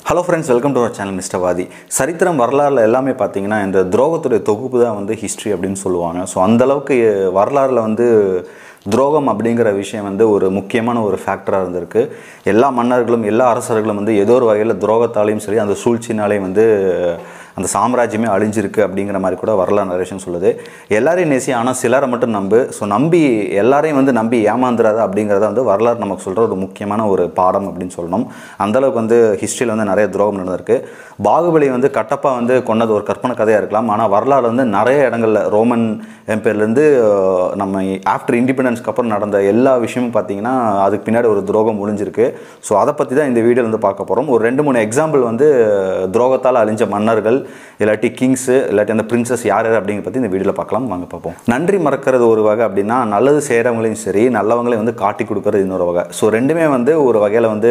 hello friends welcome to our channel mister Vaathi சரித்திரம் வரலாறுல எல்லாமே பார்த்தீங்கன்னா இந்த துரோகத்துடைய தொகுப்பு தான் வந்து ஹிஸ்ட்ரி அப்படின்னு சொல்லுவாங்க ஸோ அந்தளவுக்கு வரலாறுல வந்து துரோகம் அப்படிங்கிற விஷயம் வந்து ஒரு முக்கியமான ஒரு ஃபேக்டராக இருந்திருக்கு எல்லா மன்னர்களும் எல்லா அரசர்களும் வந்து ஏதோ ஒரு வகையில் துரோகத்தாலையும் சரி அந்த சூழ்ச்சினாலையும் வந்து அந்த சாம்ராஜ்யமே அழிஞ்சிருக்கு அப்படிங்கிற மாதிரி கூட வரலாறு நிறைய விஷயம் சொல்லுது எல்லாரையும் நேசி ஆனால் சிலரை மட்டும் நம்பு ஸோ நம்பி எல்லாரையும் வந்து நம்பி ஏமாந்துடாத அப்படிங்கிறத வந்து வரலாறு நமக்கு சொல்கிற ஒரு முக்கியமான ஒரு பாடம் அப்படின்னு சொல்லணும் அந்தளவுக்கு வந்து ஹிஸ்ட்ரியில் வந்து நிறைய துரோகம் நடந்திருக்கு பாகுபலி வந்து கட்டப்பா வந்து கொண்டது ஒரு கற்பனை கதையாக இருக்கலாம் ஆனால் வரலாறு வந்து நிறைய இடங்களில் ரோமன் எம்பையர்லேருந்து நம்ம ஆஃப்டர் இண்டிபெண்டன்ஸ்க்கு அப்புறம் நடந்த எல்லா விஷயமும் பார்த்தீங்கன்னா அதுக்கு பின்னாடி ஒரு துரோகம் ஒளிஞ்சிருக்கு ஸோ அதை பற்றி தான் இந்த வீடியோவில் வந்து பார்க்க போகிறோம் ஒரு ரெண்டு மூணு எக்ஸாம்பிள் வந்து துரோகத்தால் அழிஞ்ச மன்னர்கள் இல்லாட்டி கிங்ஸு இல்லாட்டி அந்த பிரின்சஸ் யார் யார் அப்படிங்கிற பற்றி இந்த வீடியோவில் பார்க்கலாம் வாங்க பார்ப்போம் நன்றி மறக்கிறது ஒரு வகை அப்படின்னா நல்லது செய்கிறவங்களையும் சரி நல்லவங்களையும் வந்து காட்டி கொடுக்கறது இன்னொரு வகை ஸோ ரெண்டுமே வந்து ஒரு வகையில் வந்து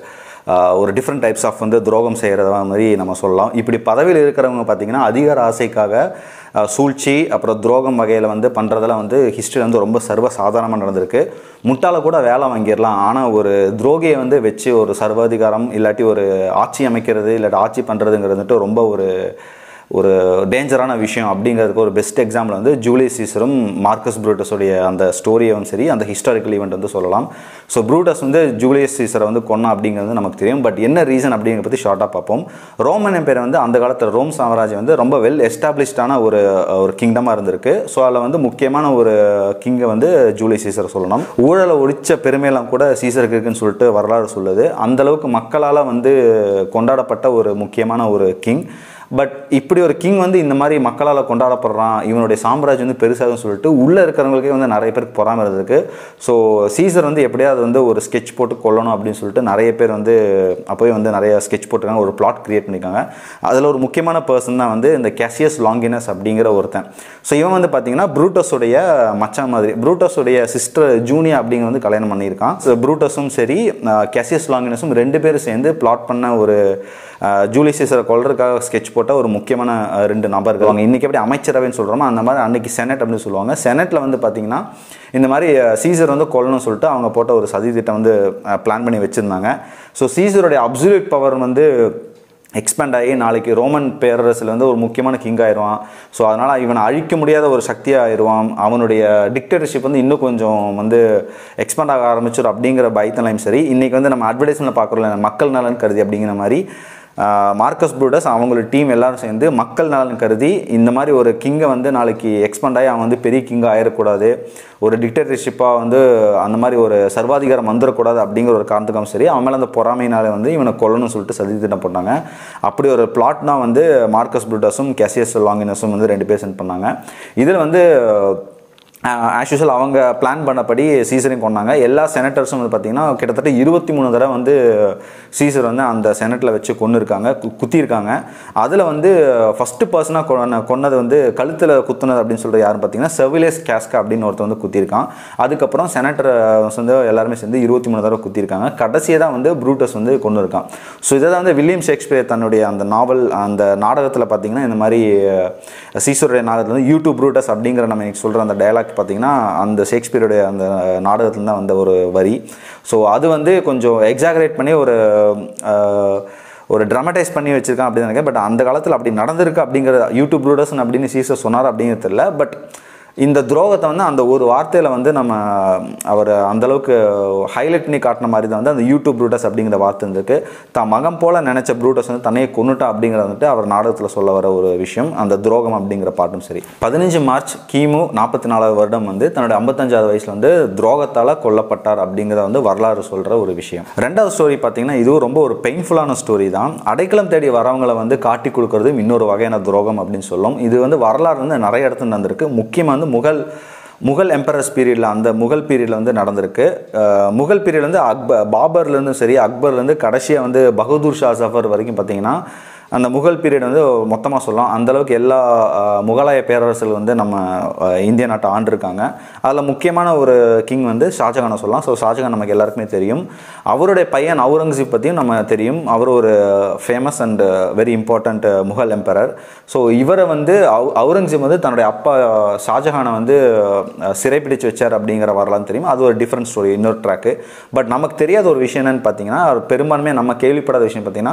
ஆஹ், ஒரு டிஃப்ரெண்ட் டைப்ஸ் ஆஃப் வந்து துரோகம் செய்கிறத மாதிரி நம்ம சொல்லலாம் இப்படி பதவியில் இருக்கிறவங்க பார்த்திங்கன்னா அதிகார ஆசைக்காக ஆஹ், சூழ்ச்சி அப்புறம் துரோகம் வகையில் வந்து பண்ணுறதெல்லாம் வந்து ஹிஸ்ட்ரி வந்து ரொம்ப சர்வ சாதாரணமாக நடந்திருக்கு முட்டாள கூட வேலை வாங்கிடலாம் ஆனால் ஒரு துரோகியை வந்து வச்சு ஒரு சர்வாதிகாரம் இல்லாட்டி ஒரு ஆட்சி அமைக்கிறது இல்லாட்டி ஆட்சி பண்ணுறதுங்கிறது வந்துட்டு ரொம்ப ஒரு ஒரு டேஞ்சரான விஷயம் அப்படிங்கிறதுக்கு ஒரு பெஸ்ட் எக்ஸாம்பிள் வந்து ஜூலியஸ் சீசரும் மார்க்கஸ் ப்ரூட்டஸோடைய அந்த ஸ்டோரியவும் சரி அந்த ஹிஸ்டாரிக்கல் ஈவெண்ட் வந்து சொல்லலாம் ஸோ ப்ரூட்டஸ் வந்து ஜூலியஸ் சீசரை வந்து கொன்னா அப்படிங்கிறது நமக்கு தெரியும் பட் என்ன ரீசன் அப்படிங்கிறத பற்றி ஷார்ட்டாக பார்ப்போம் ரோமன் எம்பையர் வந்து அந்த காலத்தில் ரோம் சாம்ராஜ்யம் வந்து ரொம்ப வெல் எஸ்டாப்ளிஷ்டான ஒரு ஒரு கிங்டமாக இருந்திருக்கு ஸோ அதில் வந்து முக்கியமான ஒரு கிங்கை வந்து ஜூலியஸ் சீசர் சொல்லணும் ஊழலை ஒழிச்ச பெருமையெல்லாம் கூட சீசருக்கு இருக்குன்னு சொல்லிட்டு வரலாறு சொல்லுது அந்த அளவுக்கு மக்களால் வந்து கொண்டாடப்பட்ட ஒரு முக்கியமான ஒரு கிங் பட் இப்படி ஒரு கிங் வந்து இந்த மாதிரி மக்களால் கொண்டாடப்படுறான் இவனுடைய சாம்ராஜ்யம் வந்து பெருசாகும்னு சொல்லிட்டு உள்ளே இருக்கிறவங்களுக்கே வந்து நிறைய பேருக்கு பொறாம இருந்திருக்கு ஸோ சீசர் வந்து எப்படியாவது வந்து ஒரு ஸ்கெட்ச் போட்டு கொல்லணும் அப்படின்னு சொல்லிட்டு நிறைய பேர் வந்து அப்போயே வந்து நிறைய ஸ்கெட்ச் போட்டிருக்காங்க ஒரு பிளாட் கிரியேட் பண்ணியிருக்காங்க அதில் ஒரு முக்கியமான பர்சன் தான் வந்து இந்த கேசியஸ் லாங்கினஸ் அப்படிங்கிற ஒருத்தன் ஸோ இவன் வந்து பார்த்தீங்கன்னா ப்ரூட்டஸுடைய மச்சான் மாதிரி ப்ரூட்டஸுடைய சிஸ்டர் ஜூனியா அப்படிங்கிற வந்து கல்யாணம் பண்ணியிருக்கான் ஸோ ப்ரூட்டஸும் சரி கேசியஸ் லாங்கினஸும் ரெண்டு பேரும் சேர்ந்து பிளாட் பண்ண ஒரு ஜூலி சீசரை கொல்றதுக்காக ஸ்கெட்ச் போட்ட ஒரு முக்கியமான அஹ், ரெண்டு நபர்கள் அவங்க இன்றைக்கி எப்படி அமைச்சரவைன்னு சொல்கிறோமோ அந்த மாதிரி அன்னைக்கு செனட் அப்படின்னு சொல்லுவாங்க செனட்டில் வந்து பார்த்தீங்கன்னா இந்த மாதிரி அஹ், சீசர் வந்து கொல்லணும்னு சொல்லிட்டு அவங்க போட்ட ஒரு சதி திட்டம் வந்து பிளான் பண்ணி வச்சுருந்தாங்க ஸோ சீசருடைய அப்சல்யூட் பவர் வந்து எக்ஸ்பேண்ட் ஆகி நாளைக்கு ரோமன் பேரரசில் வந்து ஒரு முக்கியமான கிங் ஆயிடுவான் ஸோ அதனால் இவனை அழிக்க முடியாத ஒரு சக்தியாக ஆயிடுவான் அவனுடைய டிக்டேட்டர்ஷிப் வந்து இன்னும் கொஞ்சம் வந்து எக்ஸ்பேண்ட் ஆக ஆரம்பிச்சிடும் அப்படிங்கிற பயத்தலையும் சரி இன்றைக்கி வந்து நம்ம அட்வர்டைஸ்மெண்ட் பார்க்குறோம்ல மக்கள் நலன் கருதி அப்படிங்கிற மாதிரி ஆஹ், மார்க்கஸ் ப்ரூடஸ் அவங்களோட டீம் எல்லாரும் சேர்ந்து மக்கள் நலன் கருதி இந்த மாதிரி ஒரு கிங்கை வந்து நாளைக்கு எக்ஸ்பேண்ட் ஆகி அவன் வந்து பெரிய கிங்காக ஆயிடக்கூடாது ஒரு டிக்டேட்டர்ஷிப்பாக வந்து அந்த மாதிரி ஒரு சர்வாதிகாரம் வந்துடக்கூடாது அப்படிங்கிற ஒரு காரணத்துக்கும் சரி அவன் மேலே அந்த பொறாமையினால வந்து இவனை கொல்லணும்னு சொல்லிட்டு சதி திட்டம் போட்டாங்க அப்படி ஒரு பிளாட் தான் வந்து மார்க்கஸ் ப்ரூட்டஸும் கேசியஸ் லாங்கினஸும் வந்து ரெண்டு பேர் சென்ட் பண்ணாங்க இதில் வந்து ஆஸ் யூஷுவல் அவங்க பிளான் பண்ணபடி சீசரையும் கொண்டாங்க எல்லா செனட்டர்ஸும் வந்து பார்த்திங்கன்னா கிட்டத்தட்ட இருபத்தி மூணு தடவை வந்து சீசர் வந்து அந்த செனட்டில் வச்சு கொண்டு இருக்காங்க கு- குத்திருக்காங்க அதில் வந்து ஃபஸ்ட்டு பர்சனாக கொன்ன கொன்னது வந்து கழுத்தில் குத்துனது அப்படின்னு சொல்லிட்டு யாருன்னு பார்த்தீங்கன்னா செவிலேஸ் கேஸ்கா அப்படின்னு ஒருத்தர் வந்து குத்திருக்கான் அதுக்கப்புறம் செனட்டர் வந்து எல்லாருமே சேர்ந்து இருபத்தி மூணு தடவை குத்திருக்காங்க கடைசியாக தான் வந்து ப்ரூட்டஸ் வந்து கொண்டு இருக்கான் ஸோ இதை தான் வந்து வில்லியம் ஷேக்ஸ்பியர் தன்னுடைய அந்த நாவல் அந்த நாடகத்தில் பார்த்தீங்கன்னா இந்த மாதிரி சீசருடைய நாடகத்தில் வந்து யூடியூப் ப்ரூட்டஸ் அப்படிங்கிற நம்ம இன்னைக்கு சொல்கிற அந்த டயலாக் பார்த்தீங்கன்னா அந்த ஷேக்ஸ்பியருடைய அந்த நாடகத்துல தான் வந்த ஒரு வரி ஸோ அது வந்து கொஞ்சம் எக்ஸாகரேட் பண்ணி ஒரு அஹ், ஒரு ட்ராமடைஸ் பண்ணி வச்சிருக்கான் அப்படின்னு நினைக்கிறேன் பட் அந்த காலத்தில் அப்படி நடந்திருக்கு அப்படிங்கிற யூடியூப் ப்ரூடர்ஸ் அப்படின்னு சீசர் சொன்னார் அப்படிங்கிறது தெரியல பட் இந்த துரோகத்தை வந்து அந்த ஒரு வார்த்தையில் வந்து நம்ம அவர் அந்தளவுக்கு ஹைலைட் பண்ணி காட்டின மாதிரி தான் வந்து அந்த யூடியூப் ப்ரூட்டஸ் அப்படிங்கிற வார்த்தை இருந்திருக்கு தான் மகம் போல் நினச்ச ப்ரூட்டஸ் வந்து தன்னையே கொண்டுட்டா அப்படிங்கிறது வந்துட்டு அவர் நாடகத்தில் சொல்ல வர ஒரு விஷயம் அந்த துரோகம் அப்படிங்கிற பாட்டும் சரி பதினஞ்சு மார்ச் கிமு நாற்பத்தி நாலாவது வருடம் வந்து தன்னுடைய ஐம்பத்தஞ்சாவது வயசில் வந்து துரோகத்தால் கொல்லப்பட்டார் அப்படிங்கிறத வந்து வரலாறு சொல்கிற ஒரு விஷயம் ரெண்டாவது ஸ்டோரி பார்த்தீங்கன்னா இதுவும் ரொம்ப ஒரு பெயின்ஃபுல்லான ஸ்டோரி தான் அடைக்கலம் தேடி வரவங்களை வந்து காட்டி கொடுக்கறது இன்னொரு வகையான துரோகம் அப்படின்னு சொல்லும் இது வந்து வரலாறு வந்து நிறைய இடத்துல நடந்திருக்கு முக்கியமாக வந்து முகல் முகல் எம்பரர்ஸ் பீரியடில் அந்த முகல் பீரியடில் வந்து நடந்திருக்கு அஹ் முகல் பீரியட் வந்து அக்பர் பாபர்லேருந்து சரி அக்பர்லேருந்து கடைசியாக வந்து பகதூர் ஷா ஜஃபர் வரைக்கும் பார்த்தீங்கன்னா அந்த முகல் பீரியட் வந்து மொத்தமாக சொல்லலாம் அந்தளவுக்கு எல்லா அஹ், முகலாய பேரரசர்கள் வந்து நம்ம அஹ், இந்திய நாட்டை ஆண்டிருக்காங்க அதில் முக்கியமான ஒரு கிங் வந்து ஷாஜகானை சொல்லலாம் ஸோ ஷாஜகான் நமக்கு எல்லாருக்குமே தெரியும் அவருடைய பையன் அவுரங்கசீப் பற்றியும் நம்ம தெரியும் அவர் ஒரு famous and very important Mughal emperor so இவரை வந்து அவு- அவுரங்கசீப் வந்து தன்னுடைய அப்பா ஷாஜஹானை வந்து அஹ், சிறைப்பிடிச்சு வச்சார் அப்படிங்கிற வரலாறு தெரியும் அது ஒரு டிஃப்ரெண்ட் ஸ்டோரி இன்னொரு ட்ராக்கு பட் நமக்கு தெரியாத ஒரு விஷயம் என்னன்னு பார்த்தீங்கன்னா அவர் பெரும்பான்மையாக நம்ம கேள்விப்படாத விஷயம் பார்த்தீங்கன்னா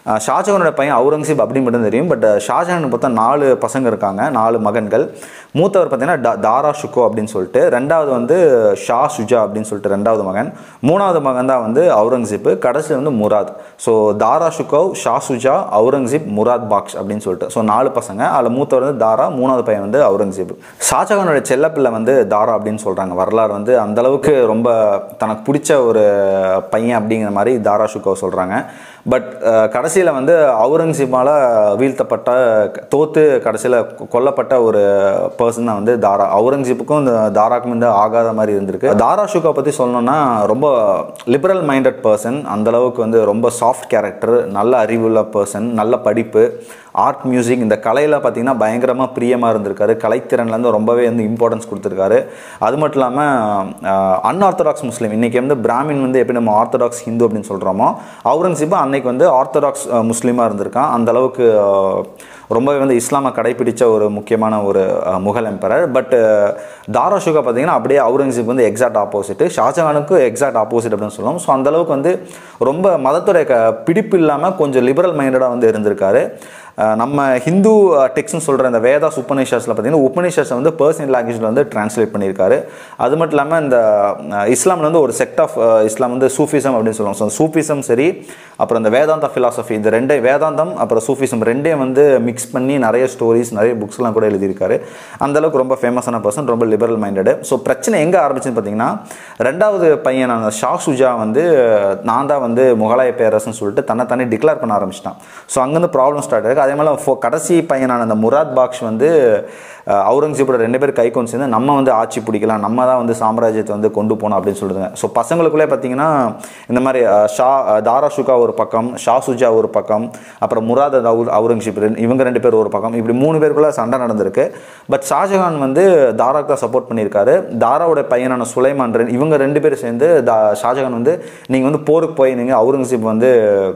அஹ் ஷாஜகானோட பையன் அவுரங்கசீப் அப்படின்னு மட்டும் தெரியும் பட் ஷாஜகான் பார்த்தா நாலு பசங்க இருக்காங்க நாலு மகன்கள் மூத்தவர் பார்த்தீங்கன்னா டா- தாரா ஷுக்கோ அப்படின்னு சொல்லிட்டு ரெண்டாவது வந்து ஷா சுஜா அப்படின்னு சொல்லிட்டு ரெண்டாவது மகன் மூணாவது மகன் தான் வந்து அவுரங்கசீப் கடைசி வந்து முராத் ஸோ தாரா ஷுக்கோ ஷா சுஜா அவுரங்கசீப் முராத் பாக்ஷ் அப்படின்னு சொல்லிட்டு ஸோ நாலு பசங்க அதில் மூத்தவர் வந்து தாரா மூணாவது பையன் வந்து அவுரங்கசீப் ஷாஜகானோட செல்லப்பிள்ளை வந்து தாரா அப்படின்னு சொல்கிறாங்க வரலாறு வந்து அந்த அளவுக்கு ரொம்ப தனக்கு பிடிச்ச ஒரு பையன் அப்படிங்கிற மாதிரி தாரா ஷுக்கோ சொல்கிறாங்க பட் கடைசியில் வந்து அவுரங்கசீப்பால் வீழ்த்தப்பட்ட தோத்து கடைசியில் கொல்லப்பட்ட ஒரு பர்சன் தான் வந்து தாரா அவுரங்கசீப்புக்கும் இந்த தாராக்கும் வந்து ஆகாத மாதிரி இருந்திருக்கு தாரா ஷுக்கா பற்றி சொல்லணும்னா ரொம்ப லிபரல் மைண்டட் பர்சன் அந்தளவுக்கு வந்து ரொம்ப சாஃப்ட் கேரக்டர் நல்ல அறிவுள்ள பர்சன் நல்ல படிப்பு ஆர்ட் மியூசிக் இந்த கலையில் பார்த்தீங்கன்னா பயங்கரமாக பிரியமாக இருந்திருக்காரு கலைத்திறன்லேருந்து ரொம்பவே வந்து இம்பார்ட்டன்ஸ் கொடுத்துருக்காரு அது மட்டும் இல்லாமல் அன்ஆர்த்தடாக்ஸ் முஸ்லீம் இன்றைக்கி வந்து பிராமின் வந்து எப்படி நம்ம ஆர்த்தடாக்ஸ் ஹிந்து அப்படின்னு சொல்கிறோமோ அவுரங்கசீப் அன்னைக்கு வந்து ஆர்த்தடாக்ஸ் முஸ்லீமாக இருந்திருக்கான் அந்த அளவுக்கு அஹ், ரொம்பவே வந்து இஸ்லாமை கடைபிடிச்ச ஒரு முக்கியமான ஒரு ah, Mughal emperor but Dara Shikoh பார்த்தீங்கன்னா அப்படியே அவுரங்கசீப் வந்து எக்ஸாக்ட் ஆப்போசிட் ஷாஜகானுக்கு எக்ஸாக்ட் ஆப்போசிட் அப்படின்னு சொல்லுவோம் ஸோ அந்த அளவுக்கு வந்து ரொம்ப மதத்துடைய க பிடிப்பு இல்லாமல் கொஞ்சம் லிபரல் மைண்டடாக வந்து இருந்திருக்காரு அஹ் நம்ம ஹிந்து டெக்ஸ்ட்னு சொல்கிற இந்த வேதாஸ் உபநிஷாஸில் பார்த்தீங்கன்னா உபநிஷாஸை வந்து பர்சனல் லாங்குவேஜில் வந்து டிரான்ஸ்லேட் பண்ணியிருக்காரு அது மட்டும் இல்லாமல் இந்த அஹ், இஸ்லாம்ல வந்து ஒரு செக்ட் ஆஃப் இஸ்லாம் வந்து சூஃபிசம் அப்படின்னு சொல்லுவாங்க ஸோ சூஃபிசம் சரி அப்புறம் இந்த வேதாந்தா ஃபிலாசபி இந்த ரெண்டே வேதாந்தம் அப்புறம் சூஃபிசம் ரெண்டையும் வந்து மிக்ஸ் பண்ணி நிறைய ஸ்டோரிஸ் நிறைய புக்ஸ்லாம் கூட எழுதியிருக்காரு அந்த அளவுக்கு ரொம்ப ஃபேமஸான பர்சன் ரொம்ப லிபரல் மைண்டடு ஸோ பிரச்சனை எங்கே ஆரம்பிச்சுன்னு பார்த்தீங்கன்னா ரெண்டாவது பையனான ஷா சுஜா வந்து நான் தான் வந்து முகலாய பேரரசுன்னு சொல்லிட்டு தன்னை தானே டிக்ளேர் பண்ண ஆரம்பிச்சிட்டான் ஸோ அங்கேருந்து ப்ராப்ளம் ஸ்டார்ட் ஆயிருக்கு அதே மாதிரி ஃபோ- கடைசி பையனான அந்த முராத் பாக்ஷ் வந்து அஹ், அவுரங்கசீப்போட ரெண்டு பேர் கை கொண்டு சேர்ந்து நம்ம வந்து ஆட்சி பிடிக்கலாம் நம்ம தான் வந்து சாம்ராஜ்யத்தை வந்து கொண்டு போகணும் அப்படின்னு சொல்லுதுங்க ஸோ பசங்களுக்குள்ளே பார்த்தீங்கன்னா இந்த மாதிரி அஹ், ஷா அஹ், தாரா ஷுகா ஒரு பக்கம் ஷா சுஜா ஒரு பக்கம் அப்புறம் முராத் அத் அவுர் அவுரங்கசீப் ரெண்டு- இவங்க ரெண்டு பேர் ஒரு பக்கம் இப்படி மூணு பேருக்குள்ள சண்டை நடந்திருக்கு பட் ஷாஜகான் வந்து தாராக்கு தான் சப்போர்ட் பண்ணியிருக்காரு தாராவோட பையனான சுலைமான் ரெண்டு- இவங்க ரெண்டு பேரும் சேர்ந்து தா ஷாஜகான் வந்து நீங்கள் வந்து போருக்கு போய் நீங்கள் அவுரங்கசீப் வந்து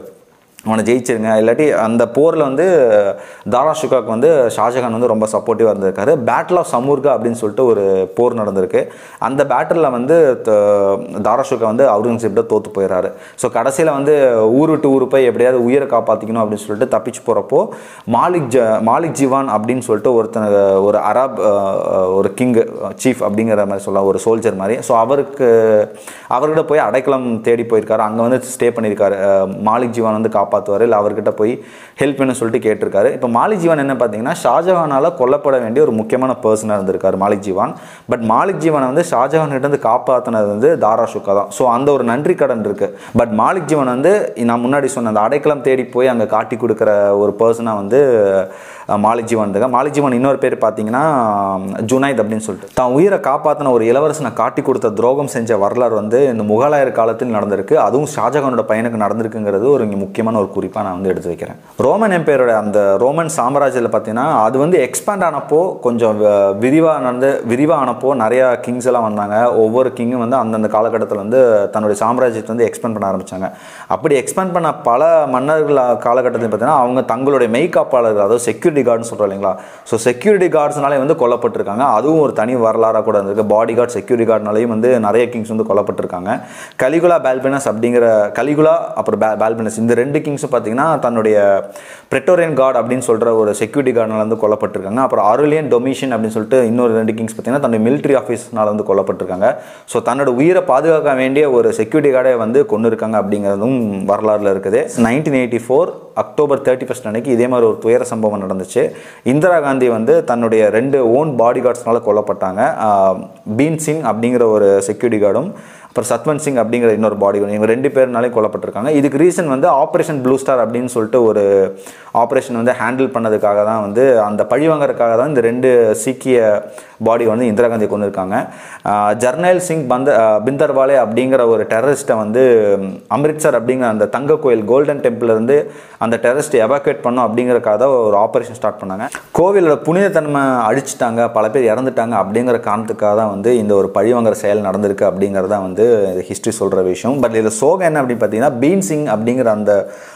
அவனை ஜெயிச்சிருங்க இல்லாட்டி அந்த போரில் வந்து தாரா ஷுகாக்கு வந்து ஷாஜகான் வந்து ரொம்ப சப்போர்ட்டிவாக இருந்திருக்காரு பேட்டில் ஆஃப் சமூர்கா அப்படின்னு சொல்லிட்டு ஒரு போர் நடந்திருக்கு அந்த பேட்டில் வந்து த- தாரா ஷுகா வந்து அவுரங்கசீப்ட தோற்று போயிடுறாரு ஸோ கடைசியில் வந்து ஊர் விட்டு ஊர் போய் எப்படியாவது உயிரை காப்பாற்றிக்கணும் அப்படின்னு சொல்லிட்டு தப்பிச்சு போகிறப்போ மாலிக் ஜ மாலிக் ஜிவான் அப்படின்னு சொல்லிட்டு ஒருத்தன ஒரு அரப் அஹ், ஒரு கிங் சீஃப் அப்படிங்கிற மாதிரி சொல்லலாம் ஒரு சோல்ஜர் மாதிரி ஸோ அவருக்கு அவர்கிட்ட போய் அடைக்கலம் தேடி போயிருக்காரு அங்கே வந்து ஸ்டே பண்ணியிருக்காரு அஹ், மாலிக் ஜிவான் வந்து காப்பாற்றுவார் இல்லை அவர்கிட்ட போய் ஹெல்ப் பண்ண சொல்லிட்டு கேட்டிருக்காரு இப்போ மாலிக் ஜிவான் என்ன பார்த்தீங்கன்னா ஷாஜகானால் கொல்லப்பட வேண்டிய ஒரு முக்கியமான பர்சனாக இருந்திருக்காரு மாலிக் ஜிவான் பட் மாலிக் ஜிவானை வந்து ஷாஜகான் கிட்ட இருந்து காப்பாற்றினது வந்து தாரா ஷுக்கா தான் ஸோ அந்த ஒரு நன்றி கடன் இருக்கு பட் மாலிக் ஜிவான் வந்து நான் முன்னாடி சொன்ன அந்த அடைக்கலம் தேடி போய் அங்கே காட்டி கொடுக்குற ஒரு பர்சனாக வந்து அஹ், மாலிக் ஜிவான் இருக்காங்க மாலிக் ஜிவான் இன்னொரு பேர் பார்த்தீங்கன்னா ஜுனைத் அப்படின்னு சொல்லிட்டு தான் உயிரை காப்பாற்றின ஒரு இளவரசனை காட்டி கொடுத்த துரோகம் செஞ்ச வரலாறு வந்து இந்த முகலாயர் காலத்தில் நடந்திருக்கு அதுவும் ஷாஜகானோட பையனுக்கு நடந்திருக்குங்கிறது ஒரு இங்க முக்கியமான ஒரு குறிப்பாக நான் வந்து எடுத்து வைக்கிறேன் ரோமன் எம்பையரோட அந்த ரோமன் சாம்ராஜ்யத்தில் பார்த்தீங்கன்னா அது வந்து எக்ஸ்பேண்ட் ஆனப்போ கொஞ்சம் விரிவாக நடந்து விரிவாக ஆனப்போ நிறையா கிங்ஸ் எல்லாம் வந்தாங்க ஒவ்வொரு கிங்கும் வந்து அந்தந்த காலகட்டத்தில் வந்து தன்னுடைய சாம்ராஜ்யத்தை வந்து எக்ஸ்பேண்ட் பண்ண ஆரம்பிச்சாங்க அப்படி எக்ஸ்பேண்ட் பண்ண பல மன்னர்கள் காலகட்டத்தில் பார்த்தீங்கன்னா அவங்க தங்களுடைய மெய்காப்பாளர்கள் அதாவது செக்யூரிட்டி கார்டுன்னு சொல்கிறோம் இல்லைங்களா ஸோ செக்யூரிட்டி கார்ட்ஸ்னாலே வந்து கொல்லப்பட்டிருக்காங்க அதுவும் ஒரு தனி வரலாறாக கூட இருந்திருக்கு பாடி கார்டு செக்யூரிட்டி கார்டுனாலையும் வந்து நிறைய கிங்ஸ் வந்து கொல்லப்பட்டிருக்காங்க கலிகுலா பால்பினஸ் அப்படிங்கிற கலிகுலா அப்புறம் பா பால்பினஸ் இந்த ரெண்டு கிங்ஸும் பார்த்தீங்கன்னா தன்னுடைய பிரெட்டோரியன் கார்டு அப்படின்னு சொல்கிற ஒரு செக்யூரிட்டி கார்டுனால வந்து கொல்லப்பட்டிருக்காங்க அப்புறம் அருளியன் டொமிஷன் அப்படின்னு சொல்லிட்டு இன்னொரு ரெண்டு கிங்ஸ் பார்த்தீங்கன்னா தன்னுடைய மிலிட்ரி ஆஃபீஸ்னால வந்து கொல்லப்பட்டிருக்காங்க ஸோ தன்னோட உயிரை பாதுகாக்க வேண்டிய ஒரு செக்யூரிட்டி கார்டை வந்து கொண்டு இருக்காங்க அப்படிங்கிறதும் வரலாறுல இருக்குது nineteen eighty four October thirty first அன்னைக்கு இதே மாதிரி ஒரு துயர சம்பவம் நடந்துச்சு இந்திரா காந்தி வந்து தன்னுடைய ரெண்டு ஓன் பாடி கார்ட்ஸ்னால கொல்லப்பட்டாங்க ஆஹ் பீன் சிங் அப்படிங்கிற ஒரு செக்யூரிட்டி கார்டும் அப்புறம் சத்வந்த் சிங் அப்படிங்கிற இன்னொரு பாடி கார்டு இவங்க ரெண்டு பேர்னாலையும் கொல்லப்பட்டிருக்காங்க இதுக்கு ரீசன் வந்து ஆப்ரேஷன் ப்ளூ ஸ்டார் அப்படின்னு சொல்லிட்டு ஒரு ஆப்ரேஷன் வந்து ஹேண்டில் பண்ணதுக்காக தான் வந்து அந்த பழி வாங்குறதுக்காக தான் இந்த ரெண்டு சீக்கிய பாடி வந்து இந்திரா காந்தி கொண்டு இருக்காங்க ஜர்னேல் சிங் பந்த ஆஹ் பிந்தர்வாலே அப்படிங்கிற ஒரு டெரரிஸ்ட்டை வந்து ம், அம்ரித்சர் அப்படிங்கிற அந்த தங்க கோயில் கோல்டன் டெம்பிள் இருந்து அந்த டெரரிஸ்ட்டை எவாக்குவேட் பண்ணோம் அப்படிங்கறக்காக தான் ஒரு ஆப்ரேஷன் ஸ்டார்ட் பண்ணாங்க கோவிலோட புனிதத்தன்மை அழிச்சிட்டாங்க பல பேர் இறந்துட்டாங்க அப்படிங்கிற காரணத்துக்காக தான் வந்து இந்த ஒரு பழிவாங்குற செயல் நடந்திருக்கு அப்படிங்கிறது தான் வந்து ஹிஸ்ட்ரி சொல்கிற விஷயம் பட் இதில் சோகம் என்ன அப்படின்னு பார்த்தீங்கன்னா பீன் சிங் அப்படிங்கிற அந்த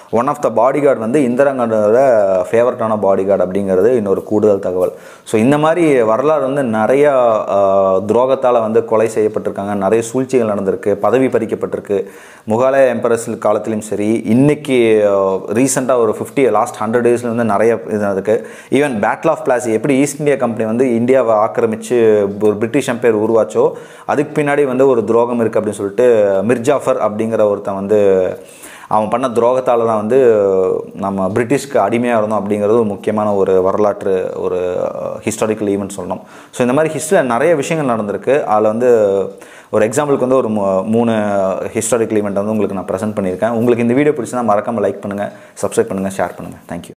one of the body guard வந்து இந்திரா காந்தியோட ஃபேவரட்டான பாடி கார்டு அப்படிங்கிறது இன்னொரு கூடுதல் தகவல் ஸோ இந்த மாதிரி வரலாறு வந்து நிறையா துரோகத்தால் வந்து கொலை செய்யப்பட்டிருக்காங்க நிறைய சூழ்ச்சிகள் நடந்திருக்கு பதவி பறிக்கப்பட்டிருக்கு முகாலய எம்பரஸ் காலத்திலையும் சரி இன்னைக்கு ரீசெண்டாக ஒரு ஃபிஃப்டி லாஸ்ட் ஹண்ட்ரட் டேஸில் வந்து நிறைய இது இருக்குது ஈவன் பேட்டில் ஆஃப் பிளாஸ் எப்படி ஈஸ்ட் இந்தியா கம்பெனி வந்து இந்தியாவை ஆக்கிரமித்து ஒரு பிரிட்டிஷ் எம்பையர் உருவாச்சோ அதுக்கு பின்னாடி வந்து ஒரு துரோகம் இருக்குது அப்படின்னு சொல்லிட்டு மிர்ஜாஃபர் அப்படிங்கிற ஒருத்தன் வந்து அவன் பண்ண துரோகத்தால் தான் வந்து நம்ம பிரிட்டிஷ்க்கு அடிமையாக இருந்தோம் அப்படிங்கிறது ஒரு முக்கியமான ஒரு வரலாற்று ஒரு ஹிஸ்டாரிக்கல் ஈவெண்ட் சொல்லணும் ஸோ இந்த மாதிரி ஹிஸ்ட்ரியில் நிறைய விஷயங்கள் நடந்திருக்கு அதில் வந்து ஒரு எக்ஸாம்பிளுக்கு வந்து ஒரு மூ- மூணு ஹிஸ்டாரிக்கல் ஈவெண்ட் வந்து உங்களுக்கு நான் ப்ரெசென்ட் பண்ணியிருக்கேன் உங்களுக்கு இந்த வீடியோ பிடிச்சினா மறக்காமல் லைக் பண்ணுங்கள் சப்ஸ்கிரைப் பண்ணுங்கள் ஷேர் பண்ணுங்கள் தேங்க்யூ